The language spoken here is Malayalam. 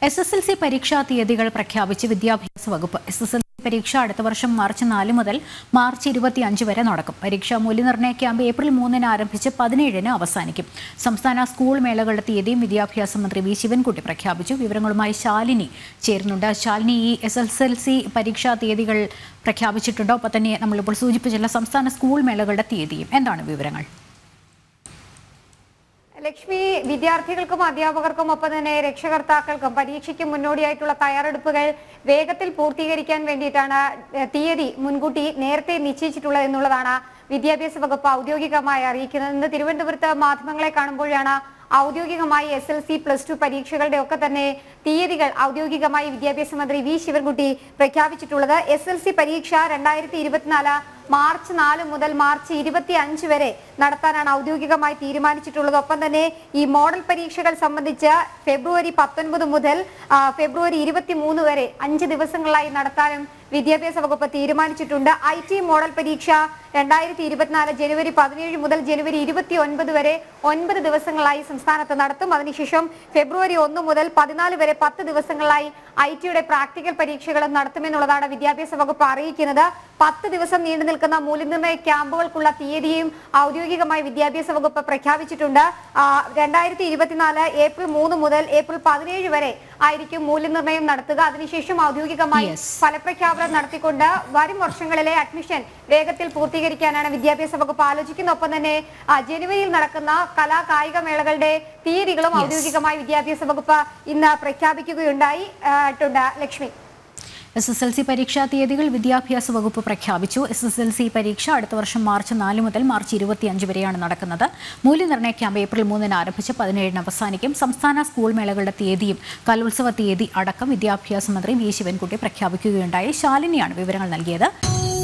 എസ് എസ് എൽ സി പരീക്ഷാ തീയതികൾ പ്രഖ്യാപിച്ച് വിദ്യാഭ്യാസ വകുപ്പ് എസ് എസ് എൽ സി പരീക്ഷ അടുത്ത വർഷം മാർച്ച് നാല് മുതൽ മാർച്ച് ഇരുപത്തിയഞ്ച് വരെ നടക്കും പരീക്ഷാ മൂല്യനിർണ്ണയ ക്യാമ്പ് ഏപ്രിൽ മൂന്നിന് ആരംഭിച്ച് പതിനേഴിന് അവസാനിക്കും സംസ്ഥാന സ്കൂൾ മേളകളുടെ തീയതിയും വിദ്യാഭ്യാസ മന്ത്രി വി ശിവൻകുട്ടി പ്രഖ്യാപിച്ചു വിവരങ്ങളുമായി ശാലിനി ചേരുന്നുണ്ട് ശാലിനി ഈ എസ് എസ് എൽ സി പരീക്ഷാ തീയതികൾ പ്രഖ്യാപിച്ചിട്ടുണ്ടോ ഒപ്പം തന്നെ നമ്മളിപ്പോൾ സൂചിപ്പിച്ചിട്ടുള്ള സംസ്ഥാന സ്കൂൾ മേളകളുടെ തീയതിയും എന്താണ് വിവരങ്ങൾ ലക്ഷ്മി വിദ്യാർത്ഥികൾക്കും അധ്യാപകർക്കും ഒപ്പം തന്നെ രക്ഷകർത്താക്കൾക്കും പരീക്ഷയ്ക്ക് മുന്നോടിയായിട്ടുള്ള തയ്യാറെടുപ്പുകൾ വേഗത്തിൽ പൂർത്തീകരിക്കാൻ വേണ്ടിയിട്ടാണ് ഏഹ്, തീയതി മുൻകൂട്ടി നേരത്തെ നിശ്ചയിച്ചിട്ടുള്ളത് എന്നുള്ളതാണ് വിദ്യാഭ്യാസ വകുപ്പ് ഔദ്യോഗികമായി അറിയിക്കുന്നത് ഇന്ന് തിരുവനന്തപുരത്ത് മാധ്യമങ്ങളെ കാണുമ്പോഴാണ് ഔദ്യോഗികമായി S L C plus two പരീക്ഷകളുടെ ഒക്കെ തന്നെ തീയതികൾ ഔദ്യോഗികമായി വിദ്യാഭ്യാസ മന്ത്രി വി ശിവൻകുട്ടി പ്രഖ്യാപിച്ചിട്ടുള്ളത് എസ് എൽ സി പരീക്ഷ രണ്ടായിരത്തി ഇരുപത്തിനാല് മാർച്ച് നാല് മുതൽ മാർച്ച് ഇരുപത്തി അഞ്ച് വരെ നടത്താനാണ് ഔദ്യോഗികമായി തീരുമാനിച്ചിട്ടുള്ളത് ഒപ്പം തന്നെ ഈ മോഡൽ പരീക്ഷകൾ സംബന്ധിച്ച് ഫെബ്രുവരി പത്തൊൻപത് മുതൽ ആ, ഫെബ്രുവരി ഇരുപത്തി മൂന്ന് വരെ അഞ്ച് ദിവസങ്ങളായി നടത്താനും വിദ്യാഭ്യാസ വകുപ്പ് തീരുമാനിച്ചിട്ടുണ്ട് ഐ ടി മോഡൽ പരീക്ഷ രണ്ടായിരത്തി ഇരുപത്തിനാല് ജനുവരി പതിനേഴ് മുതൽ ജനുവരി ഇരുപത്തി ഒൻപത് വരെ ഒൻപത് ദിവസങ്ങളായി സംസ്ഥാനത്ത് നടത്തും അതിനുശേഷം ഫെബ്രുവരി ഒന്ന് മുതൽ പതിനാല് വരെ പത്ത് ദിവസങ്ങളായി ഐ ടിയുടെ പ്രാക്ടിക്കൽ പരീക്ഷകളും നടത്തുമെന്നുള്ളതാണ് വിദ്യാഭ്യാസ വകുപ്പ് അറിയിക്കുന്നത് പത്ത് ദിവസം നീണ്ടു നിൽക്കുന്ന മൂല്യനിർണ്ണയ ക്യാമ്പുകൾക്കുള്ള തീയതിയും ഔദ്യോഗികമായി വിദ്യാഭ്യാസ വകുപ്പ് പ്രഖ്യാപിച്ചിട്ടുണ്ട് രണ്ടായിരത്തി ഇരുപത്തിനാല് ഏപ്രിൽ മൂന്ന് മുതൽ ഏപ്രിൽ പതിനേഴ് വരെ ആയിരിക്കും മൂല്യനിർണ്ണയം നടത്തുക അതിനുശേഷം ഔദ്യോഗികമായി Yes. ഫലപ്രഖ്യാപനം നടത്തിക്കൊണ്ട് വരും വർഷങ്ങളിലെ അഡ്മിഷൻ വേഗത്തിൽ പൂർത്തീകരിക്കാനാണ് വിദ്യാഭ്യാസ വകുപ്പ് ആലോചിക്കുന്നത് ഒപ്പം തന്നെ ആ, ജനുവരിയിൽ നടക്കുന്ന കലാ കായിക മേളകളുടെ തീയതികളും Yes. ഔദ്യോഗികമായി വിദ്യാഭ്യാസ വകുപ്പ് ഇന്ന് പ്രഖ്യാപിക്കുകയുണ്ടായി ആ, ട്ടുണ്ട് Lakshmi S S L C പരീക്ഷാ തീയതികൾ വിദ്യാഭ്യാസ വകുപ്പ് പ്രഖ്യാപിച്ചു എസ് എസ് എൽ സി പരീക്ഷ അടുത്ത വർഷം മാർച്ച് നാല് മുതൽ മാർച്ച് ഇരുപത്തിയഞ്ച് വരെയാണ് നടക്കുന്നത് മൂല്യനിർണ്ണയ ക്യാമ്പ് ഏപ്രിൽ മൂന്നിന് ആരംഭിച്ച് പതിനേഴിന് അവസാനിക്കും സംസ്ഥാന സ്കൂൾ മേളകളുടെ തീയതിയും കലോത്സവ തീയതി അടക്കം വിദ്യാഭ്യാസ മന്ത്രി വി ശിവൻകുട്ടി പ്രഖ്യാപിക്കുകയുണ്ടായി ശാലിനിയാണ് വിവരങ്ങൾ നൽകിയത്